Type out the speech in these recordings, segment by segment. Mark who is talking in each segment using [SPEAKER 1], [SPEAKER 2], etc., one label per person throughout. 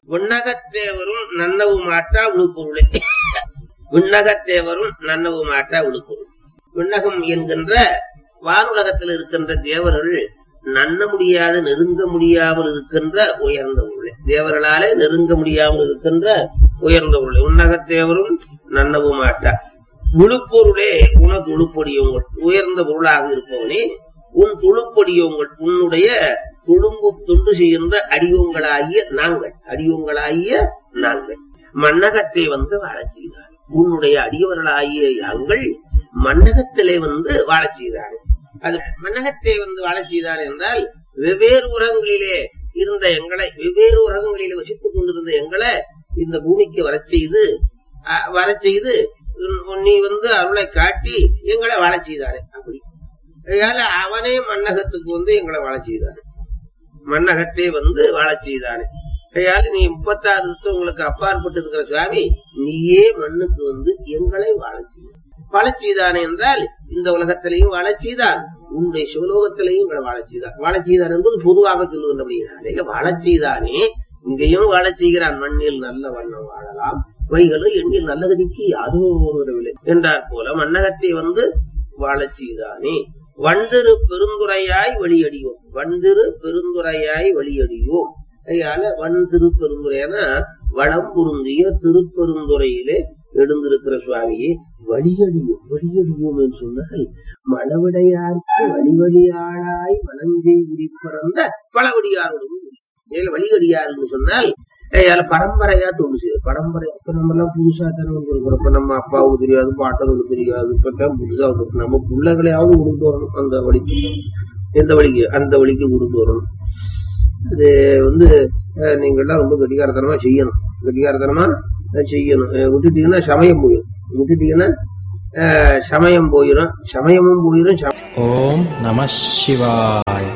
[SPEAKER 1] விண்ணகத்தேவரும் நன்னவு மாட்டா விழுப்பொருளே விண்ணகத்தேவரும் நன்னவு மாட்டா விழுப்பொருள் விண்ணகம் என்கின்ற வானுலகத்தில் இருக்கின்ற தேவர்கள் நன்ன முடியாத நெருங்க முடியாமல் இருக்கின்ற உயர்ந்த உருளை தேவர்களாலே நெருங்க முடியாமல் இருக்கின்ற உயர்ந்த உருளை உன்னகத்தேவரும் நன்னவு மாட்டா விழுப்பொருளே உனக்கு உழுப்பொடியவங்கள் உயர்ந்த பொருளாக இருப்பவனே உன் துளுப்பொடியவங்கள் உன்னுடைய துளும்பு துண்டு செய்கின்ற அடியோங்களாகிய நாங்கள் அடியோங்களாகிய நாங்கள் மன்னகத்தை வந்து வாழச் செய்தார் உன்னுடைய அடியவர்களாகிய நாங்கள் மன்னகத்திலே வந்து வாழச் செய்தார்கள் அது மன்னகத்தை வந்து வாழச் செய்தார் என்றால் வெவ்வேறு உலகங்களிலே இருந்த எங்களை வெவ்வேறு உலகங்களிலே வசித்துக் கொண்டிருந்த எங்களை இந்த பூமிக்கு வரச் செய்து அஹ், வரச் செய்து உன்- நீ வந்து அருளை காட்டி எங்களை வாழச் செய்தாரு அப்படி அதனால அவனே மன்னகத்துக்கு வந்து எங்களை வாழச் செய்தாரு மன்னகத்தை வந்து வாழச் செய்தாரு அதனால நீ முப்பத்தாறு உங்களுக்கு அப்பாற்பட்டு இருக்கிற சுவாமி நீயே மண்ணுக்கு வந்து எங்களை வாழச் செய்தார் வாழச் செய்தான் என்றால் இந்த உலகத்திலையும் வாழச் செய்தான் உன்னுடைய சிவலோகத்திலையும் எங்களை வாழச் செய்தார் வாழச் செய்தார் என்பது பொதுவாக சொல்லுகின்றபடியாலே வாழச் செய்தானே இங்கேயும் வாழச் செய்கிறான் மண்ணில் நல்ல வண்ணம் வாழலாம் வைகளும் எண்ணில் நல்ல கதிக்கு அதுவும் வரவில்லை என்றார் போல மன்னகத்தை வந்து வாழச் செய்தானே வண்டிரு பெருந்துரையாய் வெளியடியோம் வண்டிரு பெருந்துரையாய் வெளியடியோம் அதனால வன் திருப்பெருந்துரையான வளம் பொருந்திய திருப்பெருந்துறையிலே எழுந்திருக்கிற சுவாமியே வழியடியோம் வழியடியோம் என்று சொன்னால் மழவிடையார்க்கு வழிவழியாளாய் மனங்கை உரிப்பிறந்த பழவடியாரோடும் இதுல வழிகடியார் என்று சொன்னால் ஏயால பரம்பரையா தொண்டு செய்யுது பரம்பரை இப்ப நம்ம எல்லாம் புதுசா தானே வந்துருக்கிறோம் இப்ப நம்ம அப்பாவுக்கு தெரியாது பாட்டனுக்கு தெரியாது இப்பதான் புதுசா வந்து நம்ம பிள்ளைகளையாவது கொண்டு வரணும் அந்த வழிக்கு எந்த வழிக்கு அந்த வழிக்கு கொண்டு வரணும் அது வந்து அஹ், நீங்க எல்லாம் ரொம்ப கெட்டிக்காரத்தனமா செய்யணும் கெட்டிக்காரத்தனமா அஹ், செய்யணும் அஹ், விட்டுட்டீங்கன்னா சமயம் போயிடும் விட்டுட்டீங்கன்னா அஹ், சமயம் போயிடும் சமயமும் போயிடும் சம-
[SPEAKER 2] ஓம் நம சிவாய்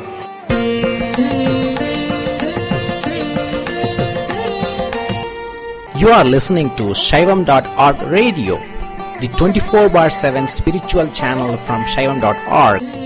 [SPEAKER 2] You are listening to Shaivam.org radio, the 24 bar 7 spiritual channel from Shaivam.org.